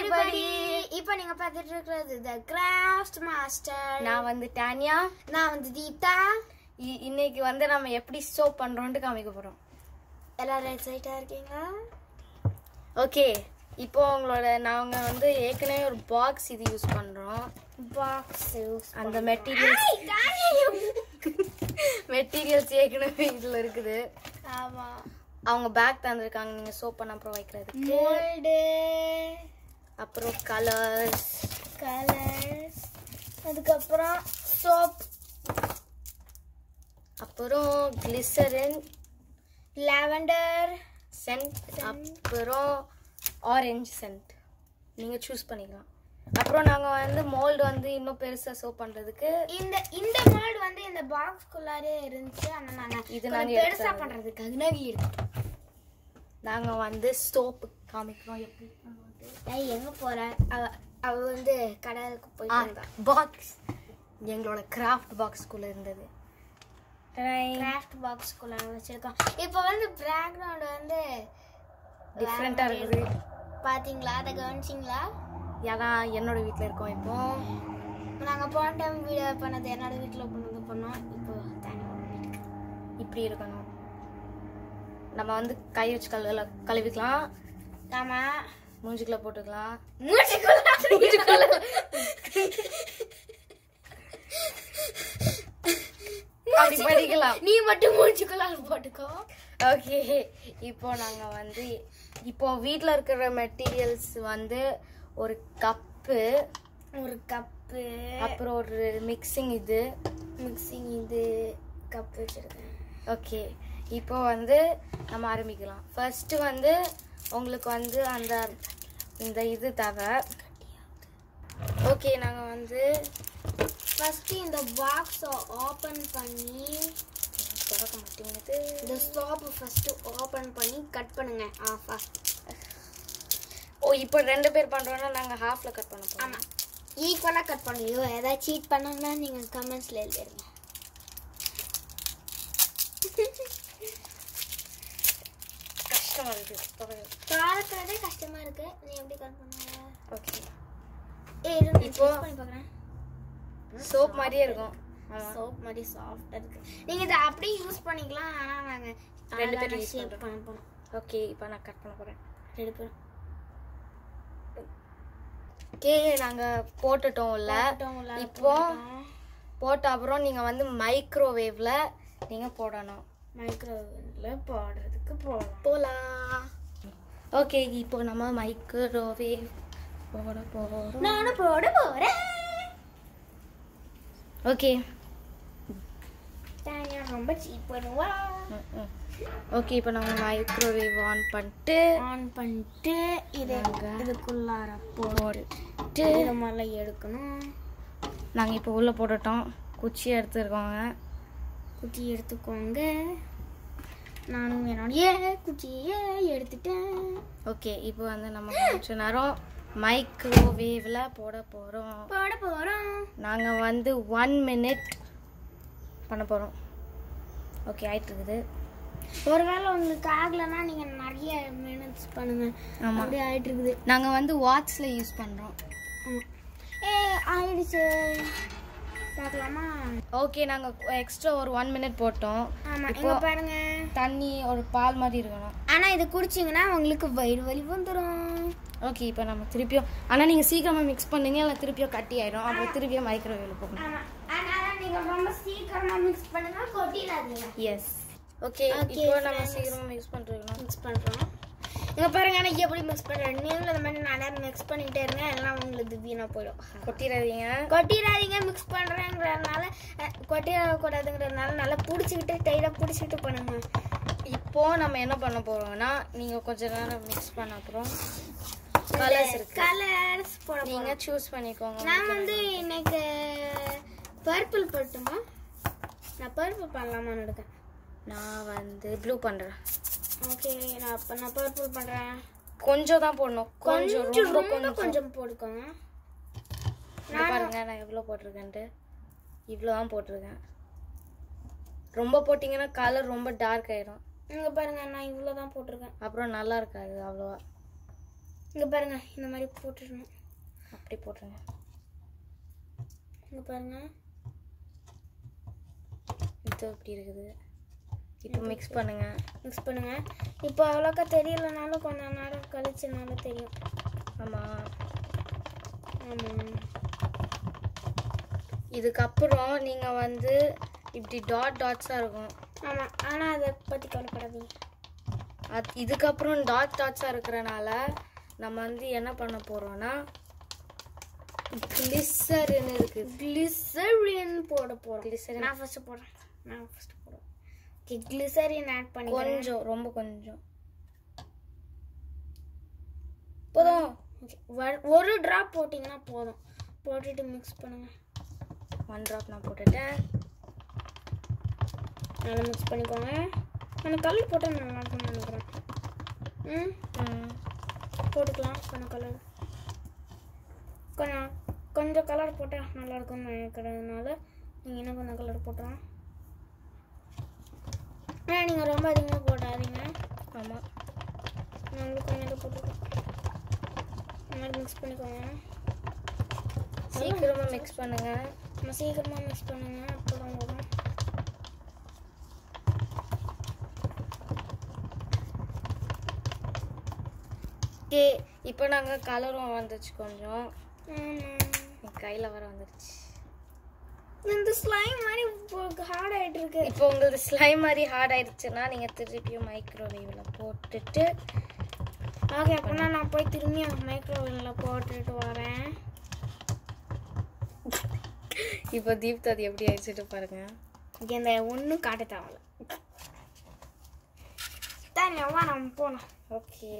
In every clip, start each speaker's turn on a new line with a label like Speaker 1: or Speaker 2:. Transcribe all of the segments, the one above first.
Speaker 1: everybody இப்போ நீங்க பார்த்துட்டு இருக்கிறது த கிராஃப்ட் மாஸ்டர்
Speaker 2: நான் வந்து டானியா
Speaker 1: நான் வந்து தீப்தா
Speaker 2: இ- இன்னைக்கு வந்து நம்ம எப்படி சோப் பண்றோம்னு காமிக்க போறோம்
Speaker 1: எல்லாரும் எக்ஸைட்டா இருக்கீங்களா
Speaker 2: ஓகே இப்போ உங்களோட நாங்க வந்து ஏற்கனவே ஒரு பாக்ஸ் இது யூஸ் பண்றோம்
Speaker 1: பாக்ஸ்
Speaker 2: அந்த மெட்டீரியல்ஸ் மெட்டீரியல்ஸ் ஏற்கனவே இதுல இருக்குது
Speaker 1: ஆமா
Speaker 2: அவங்க பேக் தந்திருக்காங்க நீங்க சோப் பண்ண அப்புறம் வைக்கிறதுக்கு
Speaker 1: மோல்டு
Speaker 2: அப்புறம் கலர்ஸ்
Speaker 1: கலர்ஸ் அதுக்கப்புறம் சோப்
Speaker 2: அப்புறம் கிளிசரின்
Speaker 1: லாவெண்டர்
Speaker 2: சென்ட் அப்புறம் ஆரஞ்சு சென்ட் நீங்க சூஸ் பண்ணிக்கலாம் அப்புறம் நாங்க வந்து மோல்டு வந்து இன்னும் பெருசா சோப் பண்றதுக்கு
Speaker 1: இந்த இந்த மாடு வந்து இந்த பாக்ஸ்குள்ளாரே இருந்துச்சு ஆனா நாங்க
Speaker 2: இது
Speaker 1: இது
Speaker 2: நாங்க
Speaker 1: நாங்க பெருசா
Speaker 2: எடுத்தது.
Speaker 1: பண்றதுக்காக நகி எடுத்தோம்
Speaker 2: நாங்க வந்து சோப்பு காமிக்கிறோம் எப்படி பண்ணுறது
Speaker 1: ஏய் எங்க போற அவ அவ வந்து கடலுக்கு போய் வந்தா
Speaker 2: பாக்ஸ் எங்களோட கிராஃப்ட் பாக்ஸ்குள்ள இருந்தது
Speaker 1: கிராஃப்ட் பாக்ஸ்குள்ள வச்சிருக்கோம் இப்போ வந்து பேக்ரவுண்ட் வந்து
Speaker 2: டிஃப்ரெண்டா இருக்குது
Speaker 1: பாத்தீங்களா அதை கவனிச்சிங்களா
Speaker 2: ஏன்னா என்னோட வீட்ல இருக்கோம் இப்போ
Speaker 1: நாங்க போன டைம் வீடியோ பண்ணது என்னோட வீட்ல பண்ணது பண்ணோம் இப்போ தனியா ஒரு வீட்டுக்கு.
Speaker 2: இப்படி இருக்கணும் நம்ம வந்து கை வச்சு கழுவல கழுவிக்கலாம்
Speaker 1: ஆமா
Speaker 2: மூஞ்சிக்குள்ள போட்டுக்கலாம்
Speaker 1: மூச்சுக்குள்ள
Speaker 2: அப்படி படிக்கலாம்
Speaker 1: நீ மட்டும் மூச்சுக்குள்ள போட்டுக்கோ
Speaker 2: ஓகே இப்போ நாங்க வந்து இப்போ வீட்ல இருக்கிற மெட்டீரியல்ஸ் வந்து ஒரு கப்பு
Speaker 1: ஒரு கப்பு
Speaker 2: அப்புறம் ஒரு மிக்சிங் இது
Speaker 1: மிக்சிங் இது கப் வச்சிருக்கேன்
Speaker 2: ஓகே இப்போ வந்து நம்ம ஆரம்பிக்கலாம் ஃபர்ஸ்ட் வந்து உங்களுக்கு வந்து அந்த இந்த இது தேவை ஓகே நாங்கள் வந்து
Speaker 1: ஃபர்ஸ்ட் இந்த பாக்ஸை ஓபன் பண்ணி
Speaker 2: திறக்க மாட்டேங்குது
Speaker 1: இந்த ஸ்டாப் ஃபர்ஸ்ட் ஓபன் பண்ணி கட் பண்ணுங்க ஆஃபா
Speaker 2: ஓ இப்போ ரெண்டு பேர் பண்ணுறோன்னா நாங்கள் ஹாஃபில் கட் பண்ண போகிறோம்
Speaker 1: ஆமா ஈக்குவலா கட் பண்ணுங்க ஏதாவது சீட் பண்ணணும்னா நீங்க கமெண்ட்ஸ்ல எழுதிருங்க
Speaker 2: கஷ்டமாக இருக்குது
Speaker 1: பார்க்கறதே கஷ்டமா இருக்கு நீ எப்படி கட் பண்ணுவ
Speaker 2: ஓகே
Speaker 1: ஏய் இரு நான்
Speaker 2: இப்போ-
Speaker 1: check பண்ணி பார்க்கறேன்
Speaker 2: சோப் மாதிரியே இருக்கும் ஆமாம்
Speaker 1: சோப் மாதிரி சாஃப்டா இருக்கு நீங்க இதை அப்படியே யூஸ் பண்ணிக்கலாம் ஆனா நாங்க
Speaker 2: ரெண்டு பேரும் use
Speaker 1: ஷேப்
Speaker 2: பண்றோம்.
Speaker 1: பண்ண போறோம்
Speaker 2: ஓகே இப்போ நான் கட் பண்ண போகிறேன்
Speaker 1: ரெண்டு பேரும்
Speaker 2: ஓகே நாங்கள் போட்டுட்டோம்ல
Speaker 1: போட்டோம், உள்ளார
Speaker 2: இப்போ
Speaker 1: போட்டுட்டோம்.
Speaker 2: போட்ட அப்புறம் நீங்கள் வந்து மைக்ரோவேவ்ல நீங்கள் போடணும்
Speaker 1: மைக்ரோவேவ்ல போடுறதுக்கு போகலாம்
Speaker 2: போலாம் ஓகே இப்போ நம்ம மைக்ரோவேவ் போட போகிறோம்
Speaker 1: நானும் போட போறேன்
Speaker 2: ஓகே
Speaker 1: தனியா ரொம்ப சீட் பண்ணுவா
Speaker 2: ஓகே இப்போ நம்ம மைக்ரோவேவ் ஆன் பண்ணிட்டு
Speaker 1: ஆன் பண்ணிட்டு இதை
Speaker 2: நாங்க
Speaker 1: இதுக்குள்ளார
Speaker 2: போட்டு
Speaker 1: இதை முதல்ல எடுக்கணும்
Speaker 2: நாங்கள் இப்போ உள்ளே போட்டுட்டோம் குச்சி எடுத்துருக்கோங்க
Speaker 1: குச்சி எடுத்துக்கோங்க நானும் என்னோடைய குச்சியை எடுத்துட்டேன்
Speaker 2: ஓகே இப்போ வந்து நம்ம கொஞ்ச நேரம் மைக்ரோவேவ்ல போட போகிறோம்
Speaker 1: போட போறோம்
Speaker 2: நாங்கள் வந்து ஒன் மினிட் பண்ண போகிறோம் ஓகே ஆயிட்டு இருக்குது
Speaker 1: ஒருவேளை உங்களுக்கு ஆகலைன்னா நீங்க நிறைய மினிட்ஸ் பண்ணுங்க
Speaker 2: ஆமாம்
Speaker 1: அப்படியே ஆயிட்டு இருக்குது
Speaker 2: நாங்கள் வந்து வாட்ஸில் யூஸ் பண்ணுறோம்
Speaker 1: ஆமா. ஏ ஆயிடுச்சு பார்க்கலாமா
Speaker 2: ஓகே நாங்கள் எக்ஸ்ட்ரா ஒரு ஒன் மினிட் போட்டோம்
Speaker 1: ஆமா
Speaker 2: இப்போ-
Speaker 1: இங்க பாருங்க
Speaker 2: தண்ணி ஒரு பால் மாதிரி இருக்கணும்
Speaker 1: ஆனா இது குடிச்சீங்கன்னா உங்களுக்கு வயிறு வலி வந்துடும்
Speaker 2: ஓகே இப்போ நம்ம திருப்பியும் ஆனால் நீங்கள் சீக்கிரமாக மிக்ஸ் பண்ணுங்க இல்லை திருப்பியும் கட்டி ஆயிடும் அப்புறம் திருப்பியும் மைக்ரோவேவில் போகணும்
Speaker 1: ஆமா அதனால நீங்க ரொம்ப சீக்கிரமா மிக்ஸ் பண்ணுங்க கொட்டிடாதீங்க
Speaker 2: எஸ் ஓகே
Speaker 1: Okay,
Speaker 2: இப்போ நம்ம
Speaker 1: friends.
Speaker 2: சீக்கிரமாக மிக்ஸ் பண்ணிருக்கணும்
Speaker 1: மிக்ஸ் பண்றோம் இங்க பாருங்க நான் எப்படி மிக்ஸ் பண்றேன் நீங்களும் இந்த மாதிரி நல்லா மிக்ஸ் பண்ணிட்டே இருங்க எல்லாம் உங்களுக்கு வீணா போயிடும்
Speaker 2: கொட்டிடாதீங்க
Speaker 1: கொட்டிடாதீங்க மிக்ஸ் பண்றேங்கிறதுனால அஹ், கொட்டிடக்கூடாதுங்கிறதுனால நல்லா பிடிச்சிக்கிட்டு டைட்டா பிடிச்சிக்கிட்டு பண்ணுங்க
Speaker 2: இப்போ நம்ம என்ன பண்ண போறோம்னா நீங்க கொஞ்ச நேரம் மிக்ஸ் பண்ண அப்புறம் கலர்ஸ் இருக்கு
Speaker 1: கலர்ஸ் போட
Speaker 2: நீங்க
Speaker 1: போறோம்.
Speaker 2: சூஸ் பண்ணிக்கோங்க
Speaker 1: நான் வந்து இன்னைக்கு பர்பிள் போட்டுமா நான் பர்பிள் பண்ணலாமான்னு இருக்கேன்
Speaker 2: நான் வந்து ப்ளூ பண்றேன்
Speaker 1: ஓகே நான் அப்ப நான் பர்பிள் பண்றேன்
Speaker 2: கொஞ்சம் தான் போடணும் கொஞ்சம்
Speaker 1: கொஞ்சம்
Speaker 2: ரொம்ப
Speaker 1: ரொம்ப
Speaker 2: கொஞ்சம்
Speaker 1: கொஞ்சம் போட்டுக்கோங்க
Speaker 2: இங்க பாருங்க நான் எவ்வளோ போட்டிருக்கேன்ட்டு இவ்வளோ தான் போட்டிருக்கேன் ரொம்ப போட்டிங்கன்னா கலர் ரொம்ப டார்க் ஆயிடும்
Speaker 1: இங்க பாருங்க நான் இவ்வளவு தான் போட்டிருக்கேன்
Speaker 2: அப்புறம் நல்லா இருக்காது அவ்வளோவா
Speaker 1: இங்கே பாருங்க இந்த மாதிரி போட்டுடணும்
Speaker 2: அப்படி போட்டுருங்க
Speaker 1: இங்கே பாருங்க
Speaker 2: இது இப்படி இருக்குது இப்போ மிக்ஸ் பண்ணுங்க
Speaker 1: மிக்ஸ் பண்ணுங்க இப்போ அவ்வளோக்கா தெரியலனாலும் கொஞ்ச நேரம் கழிச்சுனால தெரியும்
Speaker 2: ஆமாம்
Speaker 1: ஆமாம்
Speaker 2: இதுக்கப்புறம் நீங்கள் வந்து இப்படி டாட் டாட்ஸாக இருக்கும்
Speaker 1: ஆமாம் ஆனால் அதை பற்றி கவலைப்படாதீங்க
Speaker 2: அது இதுக்கப்புறம் டாட் டாட்ஸாக இருக்கிறனால நம்ம வந்து என்ன பண்ண போகிறோம்னா கிளிசர்னு இருக்குது
Speaker 1: கிளிசரின் போட போகிறோம்
Speaker 2: கிளிசரின்
Speaker 1: நான் ஃபஸ்ட்டு போடுறேன் நான் ஃபஸ்ட்டு போடுறேன் ஓகே கிளிசரின் ஆட் பண்ணி
Speaker 2: கொஞ்சம் ரொம்ப கொஞ்சம் போதும்
Speaker 1: ஒரு ட்ராப் போட்டிங்கன்னா போதும் போட்டுட்டு மிக்ஸ் பண்ணுங்க
Speaker 2: ஒன் ட்ராப் நான் போட்டுட்டேன்
Speaker 1: நல்லா மிக்ஸ் பண்ணிக்கோங்க அந்த கலர் போட்டால் நல்லா இருக்கும்னு நினைக்கிறேன் ம்
Speaker 2: ம்,
Speaker 1: போட்டுக்கலாம் கொஞ்சம் கலர் கொஞ்சம் கொஞ்சம் கலர் போட்டால் நல்லா இருக்கும்னு நினைக்கிறதுனால நீங்கள் இன்னும் கொஞ்சம் கலர் போட்டுலாம் ஆனால் நீங்கள் ரொம்ப அதிகமாக போடாதீங்க
Speaker 2: ஆமாம்
Speaker 1: நாங்களும் கொஞ்சம் போட்டுருக்கோம் இந்த மாதிரி மிக்ஸ் பண்ணிக்கோங்க
Speaker 2: சீக்கிரமாக மிக்ஸ் பண்ணுங்க
Speaker 1: நம்ம சீக்கிரமாக மிக்ஸ் பண்ணுங்க அப்புறம் வரும்
Speaker 2: ஓகே இப்போ நாங்கள் கலரும் வந்துச்சு கொஞ்சம்
Speaker 1: ஆமாம்
Speaker 2: என் கையில் வர வந்துருச்சு
Speaker 1: இந்த ஸ்லைம் மாதிரி ஹார்ட் ஆகிட்டு இருக்கு
Speaker 2: இப்போ உங்களுக்கு ஸ்லைம் மாதிரி ஹார்ட் ஆயிடுச்சுன்னா நீங்கள் திருப்பியும் மைக்ரோவேவில் போட்டுட்டு
Speaker 1: ஓகே அப்படின்னா நான் போய் திரும்பி மைக்ரோவேவில் போட்டுட்டு வரேன்
Speaker 2: இப்போ தீப்தா அது எப்படி ஆயிடுச்சுட்டு பாருங்க
Speaker 1: இங்கே இந்த ஒன்றும் காட்ட தேவையில்ல தனியாவா நம்ம போனோம்
Speaker 2: ஓகே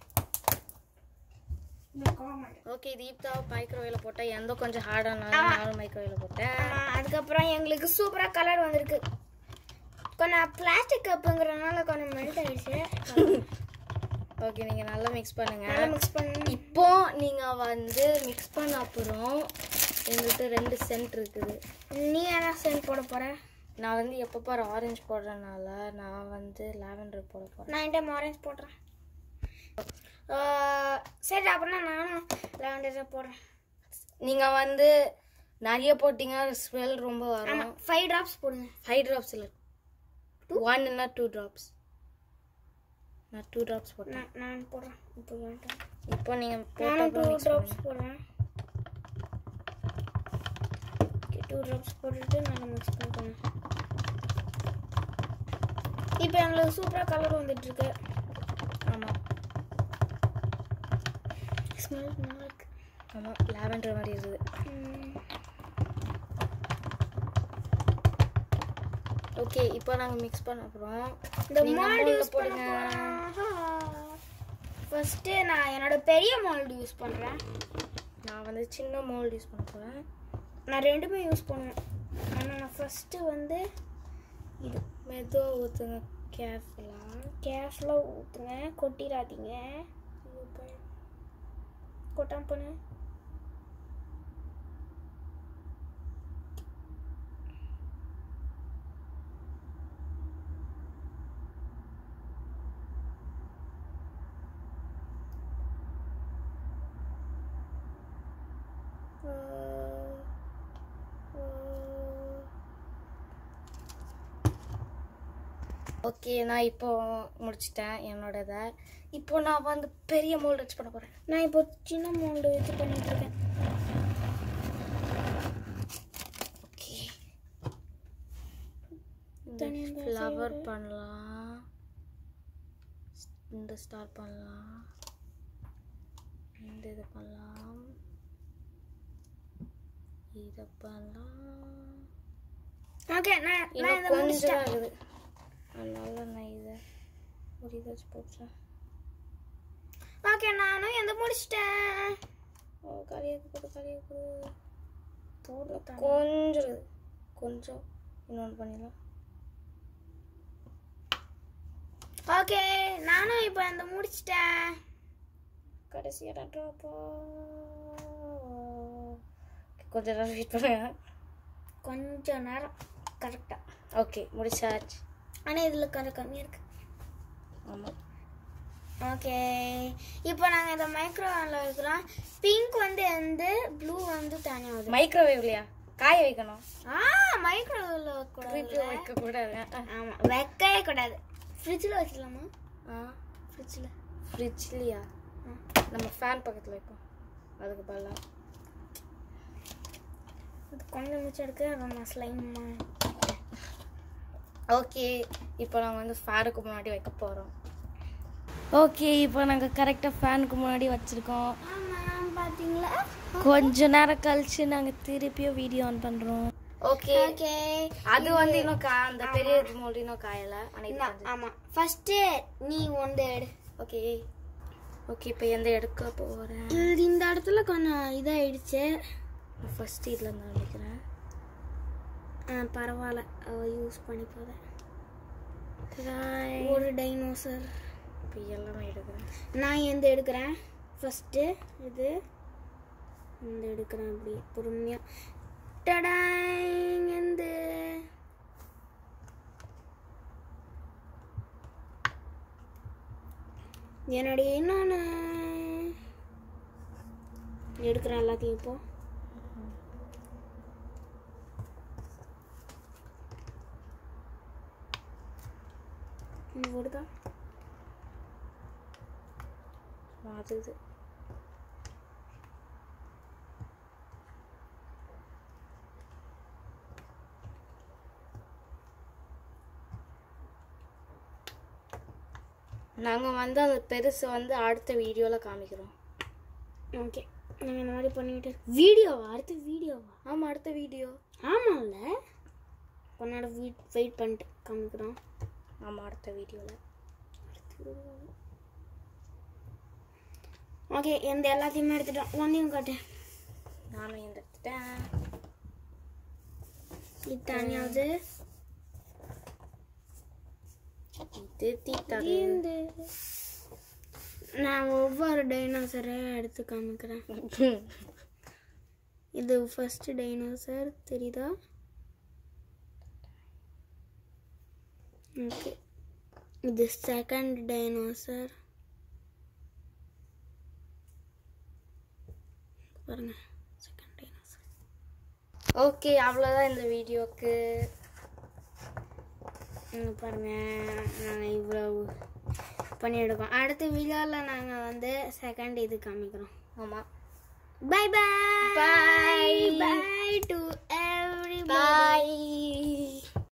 Speaker 2: ஓகே தீப்தா மைக்ரோவேவில் போட்டால் எந்த கொஞ்சம் ஹார்டானாலும் நானும் மைக்ரோவேவில் போட்டேன்
Speaker 1: ஆமாம் அதுக்கப்புறம் எங்களுக்கு சூப்பராக கலர் வந்திருக்கு கொஞ்சம் பிளாஸ்டிக் கப்புங்கிறனால கொஞ்சம் மெல்ட் ஆயிடுச்சு
Speaker 2: ஓகே நீங்கள் நல்லா மிக்ஸ் பண்ணுங்க
Speaker 1: நல்லா மிக்ஸ் பண்ணி
Speaker 2: இப்போ நீங்கள் வந்து மிக்ஸ் பண்ண அப்புறம் எங்கள்கிட்ட ரெண்டு சென்ட் இருக்குது
Speaker 1: நீ என்ன சென்ட் போட போற
Speaker 2: நான் வந்து எப்போ பாரு ஆரஞ்சு போடுறதுனால நான் வந்து லாவெண்டர் போட போகிறேன்
Speaker 1: நான் இந்த டைம் ஆரஞ்சு போடுறேன் ஆ, சரி அப்படின்னா நானும் லாவெண்டர் போடுறேன்
Speaker 2: நீங்கள் வந்து நிறைய போட்டிங்கன்னா ஸ்மெல் ரொம்ப வரும்
Speaker 1: ஆமாம் ஃபைவ் ட்ராப்ஸ் போடுங்க
Speaker 2: ஃபைவ் ட்ராப்ஸ் இல்லை ஒன் இல்லைனா டூ ட்ராப்ஸ் நான் டூ ட்ராப்ஸ் போட்டேன்
Speaker 1: நான் நான் போடுறேன் இப்போ வேண்டாம்
Speaker 2: இப்போ நீங்கள்
Speaker 1: நானும் டூ
Speaker 2: போட்ட
Speaker 1: ட்ராப்ஸ் போடுறேன் டூ ட்ராப்ஸ் போட்டுட்டு நல்லா மிக்ஸ் பண்ணிக்கோங்க இப்போ எங்களுக்கு சூப்பராக கலர் வந்துட்டு இருக்கு
Speaker 2: ஆமாம்
Speaker 1: ஸ்மெல் நல்லா இருக்கு
Speaker 2: ஆமாம் லாவெண்டர் மாதிரி இருக்குது
Speaker 1: ம்.
Speaker 2: ஓகே இப்போ நாங்கள் மிக்ஸ் பண்ண அப்புறம்
Speaker 1: இந்த
Speaker 2: நீங்க
Speaker 1: மால்டு
Speaker 2: mold
Speaker 1: யூஸ் பண்ண
Speaker 2: போடுங்க.
Speaker 1: ஃபர்ஸ்ட்டு நான் என்னோட பெரிய மால்டு யூஸ் பண்ணுறேன்
Speaker 2: நான் வந்து சின்ன மோல்டு யூஸ் பண்ண போகிறேன்
Speaker 1: நான் ரெண்டுமே யூஸ் பண்ணுவேன் ஆனால் நான் ஃபஸ்ட்டு வந்து இது
Speaker 2: மெதுவாக ஊற்றுங்க கேர்ஃபுல்லாக
Speaker 1: கேர்ஃபுல்லாக ஊற்றுங்க கொட்டிடாதீங்க கொட்டாம பண்ணு
Speaker 2: ஓகே நான் இப்போ முடிச்சிட்டேன் என்னோடதை இப்போ நான் வந்து பெரிய மோல்டு வச்சு பண்ண போகிறேன்
Speaker 1: நான் இப்போ சின்ன மோல்டு இது பண்ணிட்டு இருக்கேன்
Speaker 2: ஓகே
Speaker 1: தனியா இந்த
Speaker 2: ஃப்ளவர் பண்ணலாம் இந்த ஸ்டார் பண்ணலாம் இந்த இது பண்ணலாம் இதை பண்ணலாம்
Speaker 1: ஓகே நான் நான்
Speaker 2: இன்னும்
Speaker 1: இதை
Speaker 2: கொஞ்சம்
Speaker 1: முடிச்சிட்டேன்
Speaker 2: தான் இருக்குது அதனால நான் இதை ஒரு இதை வச்சு போட்டுறேன்
Speaker 1: ஓகே நானும் எந்த முடிச்சிட்டேன்
Speaker 2: ஓ கறியாக போட்டு கறியாக போடு
Speaker 1: போடு தண்ணி.
Speaker 2: கொஞ்சம் இருக்குது கொஞ்சம் இன்னொன்று பண்ணிடலாம்
Speaker 1: ஓகே நானும் இப்போ அந்த முடிச்சிட்டேன்
Speaker 2: கடைசியாக ட்ராப்பா கொஞ்சம் நேரம் வெயிட் பண்ணுங்க
Speaker 1: கொஞ்ச நேரம் கரெக்டாக
Speaker 2: ஓகே முடிச்சாச்சு
Speaker 1: ஆனால் இதில் கரை கம்மியாக இருக்கு
Speaker 2: ஆமாம்
Speaker 1: ஓகே இப்போ நாங்கள் இந்த மைக்ரோவேவில் வைக்கிறோம் பிங்க் வந்து வந்து ப்ளூ வந்து தனியாக வருது
Speaker 2: மைக்ரோவேவ்லையா காய வைக்கணும்
Speaker 1: ஆ மைக்ரோவேவில் வைக்கக்கூடாது
Speaker 2: வைக்க கூடாது
Speaker 1: ஆமாம் வைக்கவே கூடாது ஃப்ரிட்ஜில் வைக்கலாமா
Speaker 2: ஆ
Speaker 1: ஃப்ரிட்ஜில்
Speaker 2: ஃப்ரிட்ஜ்லையா நம்ம ஃபேன் பக்கத்தில் வைப்போம் அதுக்கு பதிலாக
Speaker 1: இது கொஞ்சம் மிச்சம் எடுக்க ரொம்ப ஸ்லைமா
Speaker 2: ஓகே இப்போ நாங்கள் வந்து ஃபேனுக்கு முன்னாடி வைக்க போகிறோம் ஓகே இப்போ நாங்கள் கரெக்டாக ஃபேனுக்கு முன்னாடி வச்சுருக்கோம்
Speaker 1: ஆமாம் பார்த்தீங்களா
Speaker 2: கொஞ்ச நேரம் கழிச்சு நாங்கள் திருப்பியும் வீடியோ ஆன் பண்ணுறோம் ஓகே
Speaker 1: ஓகே
Speaker 2: அது வந்து இன்னும் கா அந்த பெரிய மோல்டு இன்னும் காயலை ஆனால் இது வந்து
Speaker 1: ஆமாம் ஃபஸ்ட்டு நீ ஒன்று எடு
Speaker 2: ஓகே ஓகே இப்போ எந்த எடுக்க போகிறேன்
Speaker 1: இது இந்த இடத்துல கொஞ்சம் இதாகிடுச்சு
Speaker 2: ஃபர்ஸ்ட் இதில் இருந்து நினைக்கிறேன்
Speaker 1: பரவாயில்ல யூஸ் பண்ணி போதேன் ஒரு டைனோசர்
Speaker 2: இப்போ எல்லாமே எடுக்கிறேன்
Speaker 1: நான் எந்த எடுக்கிறேன் ஃபஸ்ட்டு இது இந்த எடுக்கிறேன் அப்படி பொறுமையாக டடாங் எந்த என்னுடைய இன்னொன்று எடுக்கிறேன் எல்லாத்தையும் இப்போ இது ஓடுதா
Speaker 2: அது இது நாங்கள் வந்து அந்த பெருசு வந்து அடுத்த வீடியோவில் காமிக்கிறோம்
Speaker 1: ஓகே நாங்கள் இந்த மாதிரி பண்ணிட்டு வீடியோவா அடுத்த வீடியோவா
Speaker 2: ஆமாம் அடுத்த வீடியோ
Speaker 1: ஆமாம்ல கொஞ்ச வெயிட் வெயிட் பண்ணிட்டு காமிக்கிறோம்
Speaker 2: ஆமாம் அடுத்த வீடியோவில்
Speaker 1: ஓகே எந்த எல்லாத்தையுமே எடுத்துட்டோம் ஒன்றையும் காட்டு
Speaker 2: நானும் இந்த எடுத்துட்டேன்
Speaker 1: இது தனியாவது
Speaker 2: இது தீட்டாது
Speaker 1: இந்த நான் ஒவ்வொரு டைனோசரையும் எடுத்து காமிக்கிறேன் இது ஃபர்ஸ்ட் டைனோசர் தெரியுதா ஓகே இது செகண்ட் டைனோசர் பாருங்க செகண்ட் டைனோசர்
Speaker 2: ஓகே அவ்வளோதான் இந்த வீடியோக்கு
Speaker 1: இங்க பாருங்க நாங்கள் இவ்வளோ பண்ணியிருக்கோம் அடுத்த வீடியோவில் நாங்கள் வந்து செகண்ட் இது காமிக்கிறோம்
Speaker 2: ஆமாம்
Speaker 1: Bye bye.
Speaker 2: Bye.
Speaker 1: Bye to everybody.
Speaker 2: Bye